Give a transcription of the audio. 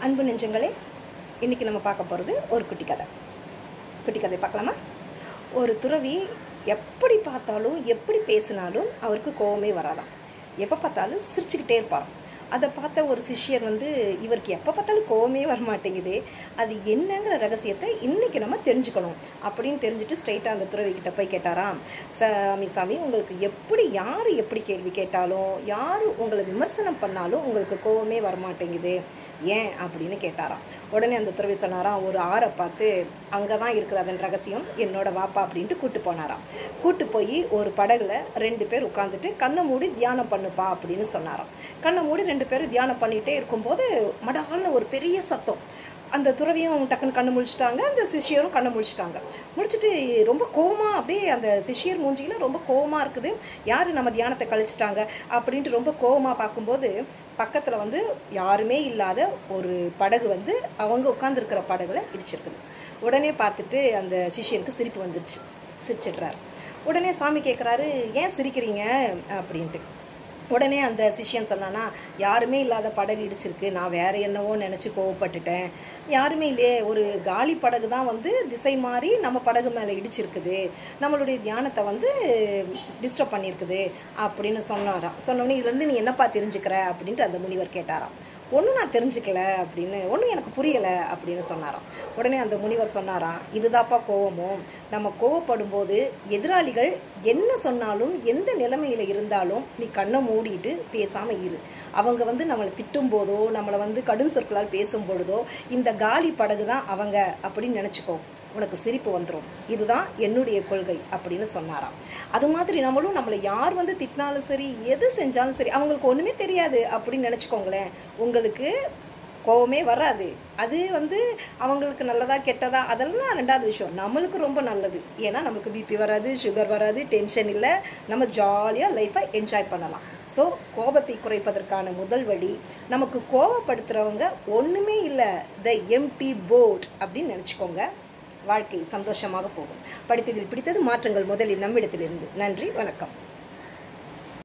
அன்பு நெஞ்சங்களே இன்னைக்கு நம்ம பார்க்க போகிறது ஒரு குட்டி கதை குட்டி கதை பார்க்கலாமா ஒரு துறவி எப்படி பார்த்தாலும் எப்படி பேசினாலும் அவருக்கு கோவமே வராதாம் எப்போ பார்த்தாலும் சிரிச்சுக்கிட்டே இருப்பாராம் அதை பார்த்த ஒரு சிஷ்யர் வந்து இவருக்கு எப்போ பார்த்தாலும் கோவமே வர மாட்டேங்குதே அது என்னங்கிற ரகசியத்தை இன்னைக்கு நம்ம தெரிஞ்சுக்கணும் அப்படின்னு தெரிஞ்சுட்டு ஸ்ட்ரைட்டாக அந்த துறவி கிட்ட போய் கேட்டாராம் சாமி சாமி உங்களுக்கு எப்படி யார் எப்படி கேள்வி கேட்டாலும் யார் உங்களை விமர்சனம் பண்ணாலும் உங்களுக்கு கோவமே வர மாட்டேங்குது ஏன் அப்படின்னு கேட்டாராம் உடனே அந்த துறவி சொன்னாராம் ஒரு ஆறை பார்த்து அங்கே தான் இருக்குது அதன் ரகசியம் என்னோட வாப்பா அப்படின்ட்டு கூட்டு போனாராம் கூட்டு போய் ஒரு படகுல ரெண்டு பேர் உட்காந்துட்டு கண்ணை மூடி தியானம் பண்ணுப்பா அப்படின்னு சொன்னாராம் கண்ணை மூடி ரெண்டு பேரும் தியானம் பண்ணிகிட்டே இருக்கும்போது மடால்னு ஒரு பெரிய சத்தம் அந்த துறவியும் டக்குன்னு கண்ணு முழிச்சிட்டாங்க அந்த சிஷியரும் கண்ணை முழிச்சிட்டாங்க முடிச்சுட்டு ரொம்ப கோவமா அப்படியே அந்த சிஷியர் மூஞ்சியில ரொம்ப கோவமா இருக்குது யார் நம்ம தியானத்தை கழிச்சிட்டாங்க அப்படின்ட்டு ரொம்ப கோவமா பார்க்கும்போது பக்கத்துல வந்து யாருமே இல்லாத ஒரு படகு வந்து அவங்க உட்காந்துருக்கிற படகுல இடிச்சிருக்குது உடனே பார்த்துட்டு அந்த சிஷியருக்கு சிரிப்பு வந்துருச்சு சிரிச்சிடுறாரு உடனே சாமி கேட்குறாரு ஏன் சிரிக்கிறீங்க அப்படின்ட்டு உடனே அந்த சிஷ்யன் சொன்னானா யாருமே இல்லாத படகு இடிச்சிருக்கு நான் வேற என்னவோ நினச்சி கோவப்பட்டுட்டேன் யாருமே இல்லையே ஒரு காலி படகு தான் வந்து திசை மாறி நம்ம படகு மேலே இடிச்சிருக்குது நம்மளுடைய தியானத்தை வந்து டிஸ்டர்ப் பண்ணியிருக்குது அப்படின்னு சொன்னாராம் சொன்னோடனே இதுலேருந்து நீ என்னப்பா தெரிஞ்சுக்கிற அப்படின்ட்டு அந்த முனிவர் கேட்டாராம் ஒன்றும் நான் தெரிஞ்சுக்கல அப்படின்னு ஒன்றும் எனக்கு புரியலை அப்படின்னு சொன்னாராம் உடனே அந்த முனிவர் சொன்னாராம் இதுதாப்பா கோவமும் நம்ம கோவப்படும் போது எதிராளிகள் என்ன சொன்னாலும் எந்த நிலைமையில இருந்தாலும் நீ கண்ணை மூடிட்டு பேசாம இரு அவங்க வந்து நம்மளை திட்டும் போதோ நம்மளை வந்து கடும் சொற்களால் பேசும் பொழுதோ இந்த காலி படகு தான் அவங்க அப்படின்னு நினச்சிக்கோ உனக்கு சிரிப்பு வந்துடும் இதுதான் என்னுடைய கொள்கை அப்படின்னு சொன்னாராம் அது மாதிரி நம்மளும் நம்மளை யார் வந்து திட்டினாலும் சரி எது செஞ்சாலும் சரி அவங்களுக்கு ஒன்றுமே தெரியாது அப்படின்னு நினச்சிக்கோங்களேன் உங்களுக்கு கோவமே வராது அது வந்து அவங்களுக்கு நல்லதா கெட்டதா அதெல்லாம் ரெண்டாவது விஷயம் நம்மளுக்கு ரொம்ப நல்லது ஏன்னா நமக்கு பிபி வராது சுகர் வராது டென்ஷன் இல்லை நம்ம ஜாலியாக லைஃப்பை என்ஜாய் பண்ணலாம் ஸோ கோபத்தை குறைப்பதற்கான முதல் வழி நமக்கு கோவப்படுத்துகிறவங்க ஒன்றுமே இல்லை த எம்டி போட் அப்படின்னு நினச்சிக்கோங்க வாழ்க்கை சந்தோஷமாக போகும் படித்ததில் பிடித்தது மாற்றங்கள் முதலில் நம்மிடத்திலிருந்து நன்றி வணக்கம்